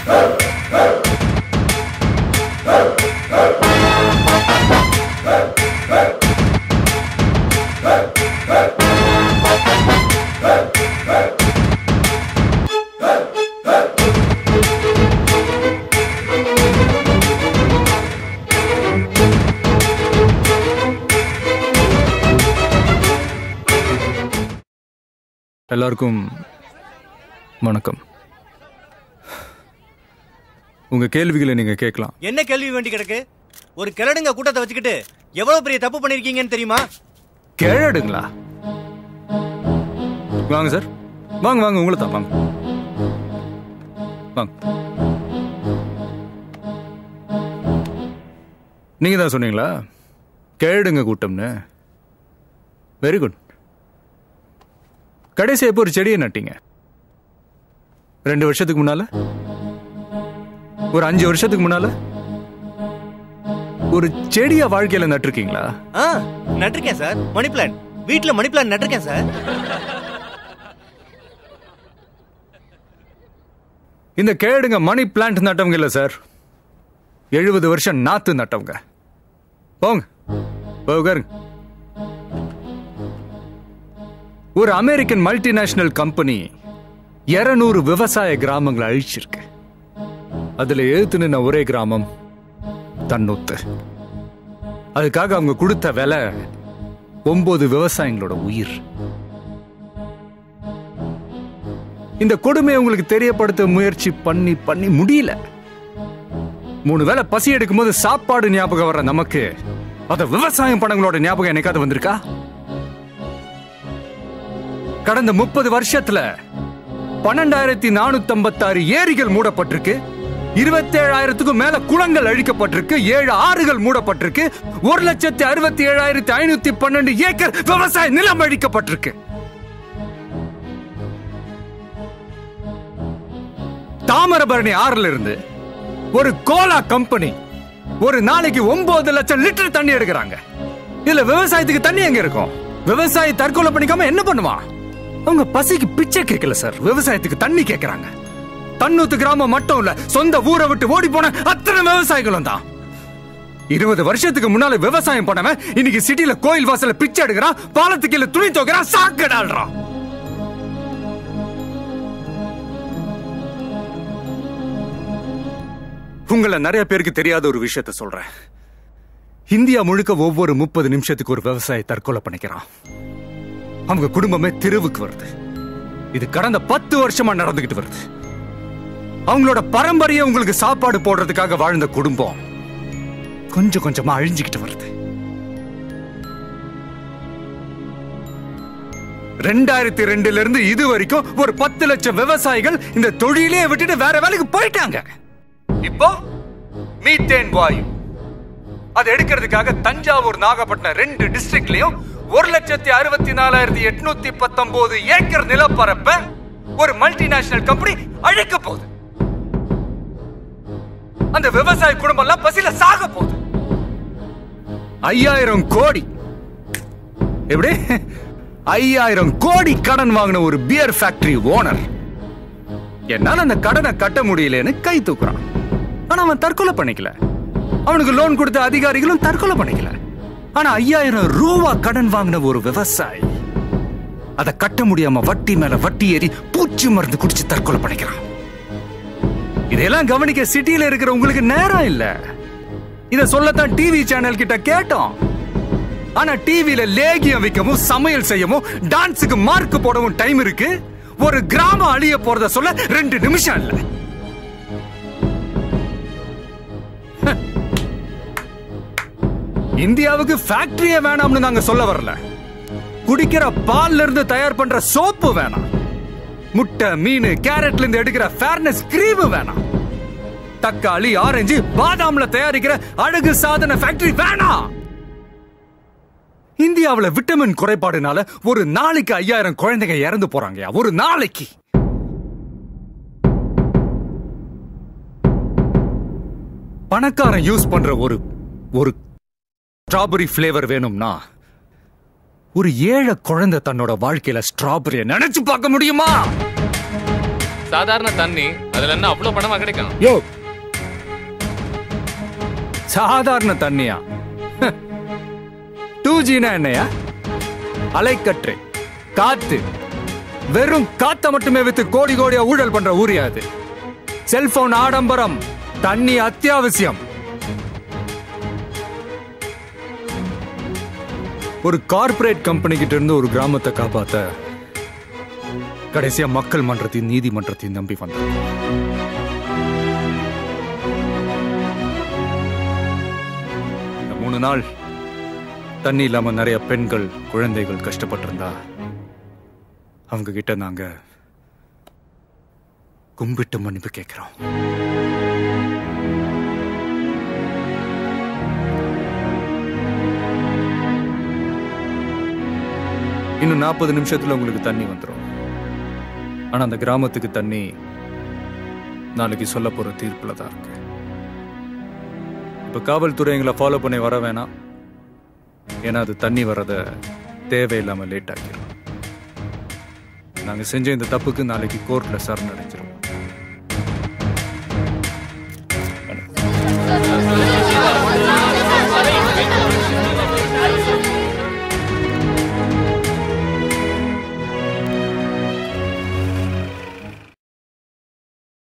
எல்லாருக்கும் வணக்கம் உங்க கேள்விகளை நீங்க கேட்கலாம் என்ன கேள்வி வேண்டி கிடக்கு ஒரு கிழடுங்க கூட்டத்தை வச்சுக்கிட்டு எவ்வளவு பெரிய தப்பு பண்ணிருக்கீங்கன்னு தெரியுமா கேழடுங்களா வாங்க சார் வாங்க வாங்க உங்களை தான் வாங்க வாங்க நீங்க தான் சொன்னீங்களா கேடுங்க கூட்டம்னு வெரி குட் கடைசி எப்போ ஒரு செடியை நட்டீங்க ரெண்டு வருஷத்துக்கு முன்னால ஒரு அஞ்சு வருஷத்துக்கு முன்னால ஒரு செடிய வாழ்க்கையில நட்டிருக்கீங்களா ஆ நட்டிருக்கேன் சார் மணி பிளான் வீட்ல மணி பிளான் நட்டிருக்கேன் சார் இந்த கேடுங்க மணி பிளான்ட் நட்டவங்க இல்ல சார் எழுபது வருஷம் நாத்து நட்டவங்க போங்க போய் உட்காருங்க ஒரு அமெரிக்கன் மல்டிநேஷனல் கம்பெனி 200 விவசாய கிராமங்களை அழிச்சிருக்கு அதுல எழுத்து நின்ன ஒரே கிராமம் தன்னொத்து அதுக்காக அவங்க கொடுத்த விலை ஒன்பது விவசாயிகளோட உயிர் இந்த கொடுமையை உங்களுக்கு தெரியப்படுத்த முயற்சி பண்ணி பண்ணி முடியல மூணு வேளை பசி எடுக்கும் போது சாப்பாடு ஞாபகம் வர்ற நமக்கு அத விவசாயம் பணங்களோட ஞாபகம் என்னைக்காவது வந்திருக்கா கடந்த முப்பது வருஷத்துல பன்னெண்டாயிரத்தி நானூத்தி ஐம்பத்தாறு ஏரிகள் மூடப்பட்டிருக்கு இருபத்தேழாயிரத்துக்கும் மேல குளங்கள் அழிக்கப்பட்டிருக்கு ஏழு ஆறுகள் மூடப்பட்டிருக்கு ஒரு லட்சத்தி அறுபத்தி ஏழாயிரத்தி ஐநூத்தி பன்னெண்டு ஏக்கர் விவசாய நிலம் அழிக்கப்பட்டிருக்கு தாமிரபரணி ஆறுல இருந்து ஒரு கோலா கம்பெனி ஒரு நாளைக்கு ஒன்பது லட்சம் லிட்டர் தண்ணி எடுக்கிறாங்க இதுல விவசாயத்துக்கு தண்ணி எங்க இருக்கும் விவசாயி தற்கொலை பண்ணிக்காம என்ன பண்ணுவான் அவங்க பசிக்கு பிச்சை கேட்கல சார் விவசாயத்துக்கு தண்ணி கேட்கறாங்க தன்னூத்து கிராமம் மட்டும் இல்ல சொந்த ஊரை விட்டு ஓடி போன அத்தனை விவசாயிகளும் தான் இருபது வருஷத்துக்கு முன்னால விவசாயம் பண்ணவன் இன்னைக்கு சிட்டில கோயில் வாசல்ல பிச்சை எடுக்கிறான் பாலத்துக்கு கீழே துணி துவைக்கிறான் சாக்கடாடுறான் உங்கள நிறைய பேருக்கு தெரியாத ஒரு விஷயத்த சொல்றேன் இந்தியா முழுக்க ஒவ்வொரு முப்பது நிமிஷத்துக்கு ஒரு விவசாயி தற்கொலை பண்ணிக்கிறான் அவங்க குடும்பமே தெருவுக்கு வருது இது கடந்த பத்து வருஷமா நடந்துகிட்டு வருது அவங்களோட பரம்பரையை உங்களுக்கு சாப்பாடு போடுறதுக்காக வாழ்ந்த குடும்பம் கொஞ்சம் கொஞ்சமா அழிஞ்சுக்கிட்டு வருது ரெண்டாயிரத்தி ரெண்டுல இருந்து இது வரைக்கும் ஒரு பத்து லட்சம் விவசாயிகள் இந்த தொழிலே விட்டுட்டு வேற வேலைக்கு போயிட்டாங்க இப்போ மீத்தேன் வாயு அதை எடுக்கிறதுக்காக தஞ்சாவூர் நாகப்பட்டினம் ரெண்டு டிஸ்ட்ரிக்ட்லயும் ஒரு லட்சத்தி அறுபத்தி நாலாயிரத்தி எட்நூத்தி பத்தொன்பது ஏக்கர் நிலப்பரப்ப ஒரு மல்டிநேஷனல் கம்பெனி அழிக்க போகுது அந்த விவசாய குடும்பம் எல்லாம் பசியில சாக போகுது ஐயாயிரம் கோடி எப்படி ஐயாயிரம் கோடி கடன் வாங்கின ஒரு பியர் ஃபேக்டரி ஓனர் என்னால அந்த கடனை கட்ட முடியலன்னு கை தூக்குறான் ஆனா அவன் தற்கொலை பண்ணிக்கல அவனுக்கு லோன் கொடுத்த அதிகாரிகளும் தற்கொலை பண்ணிக்கல ஆனா ஐயாயிரம் ரூபா கடன் வாங்கின ஒரு விவசாயி அதை கட்ட முடியாம வட்டி மேல வட்டி ஏறி பூச்சி மருந்து குடிச்சு தற்கொலை பண்ணிக்கிறான் இதெல்லாம் கவனிக்க சிட்டில இருக்கிற உங்களுக்கு நேரம் இல்ல இத சொல்லத்தான் டிவி சேனல் கிட்ட கேட்டோம் ஆனா டிவில லேகியம் விற்கவும் சமையல் செய்யவும் டான்ஸுக்கு மார்க் போடவும் டைம் இருக்கு ஒரு கிராமம் அழிய போறத சொல்ல ரெண்டு நிமிஷம் இல்ல இந்தியாவுக்கு ஃபேக்டரியே வேணாம்னு நாங்க சொல்ல வரல குடிக்கிற பால்ல இருந்து தயார் பண்ற சோப்பு வேணாம் முட்டை மீன் கேரட்ல இருந்து எடுக்கிற ஃபேர்னஸ் கிரீம் வேணாம் தக்காளி ஆரஞ்சு பாதாம்ல தயாரிக்கிற அழகு சாதன ஃபேக்டரி வேணாம் இந்தியாவுல விட்டமின் குறைபாடுனால ஒரு நாளைக்கு ஐயாயிரம் குழந்தைங்க இறந்து போறாங்கயா ஒரு நாளைக்கு பணக்காரன் யூஸ் பண்ற ஒரு ஒரு ஸ்ட்ராபெரி ஃபிளேவர் வேணும்னா ஒரு ஏழை குழந்தை தன்னோட வாழ்க்கையில ஸ்ட்ராபெரிய நினைச்சு பார்க்க முடியுமா சாதாரண தண்ணி அதுல என்ன அவ்வளவு பணமா கிடைக்கும் யோ சாதாரண தண்ணியா டூ ஜினா என்னையா அலைக்கற்று காத்து வெறும் காத்த மட்டுமே வித்து கோடி கோடியா ஊழல் பண்ற ஊரியா அது செல்போன் ஆடம்பரம் தண்ணி அத்தியாவசியம் ஒரு கார்ப்பரேட் கம்பெனி கிட்ட இருந்து ஒரு கிராமத்தை காப்பாத்த கடைசியா மக்கள் மன்றத்தையும் நீதிமன்றத்தையும் நம்பி வந்தாங்க இந்த மூணு நாள் தண்ணி இல்லாம நிறைய பெண்கள் குழந்தைகள் கஷ்டப்பட்டிருந்தா அவங்க கிட்ட நாங்க கும்பிட்டு மன்னிப்பு கேட்கிறோம் இன்னும் நாற்பது நிமிஷத்துல உங்களுக்கு தண்ணி வந்துடும் ஆனா அந்த கிராமத்துக்கு தண்ணி நாளைக்கு சொல்ல போற தீர்ப்புல தான் இருக்கு இப்ப காவல்துறை எங்களை ஃபாலோ பண்ணி வர வேணாம் ஏன்னா அது தண்ணி வர்றத தேவையில்லாம லேட் ஆகிடும் நாங்க செஞ்ச இந்த தப்புக்கு நாளைக்கு கோர்ட்ல சரணடைஞ்சிரும்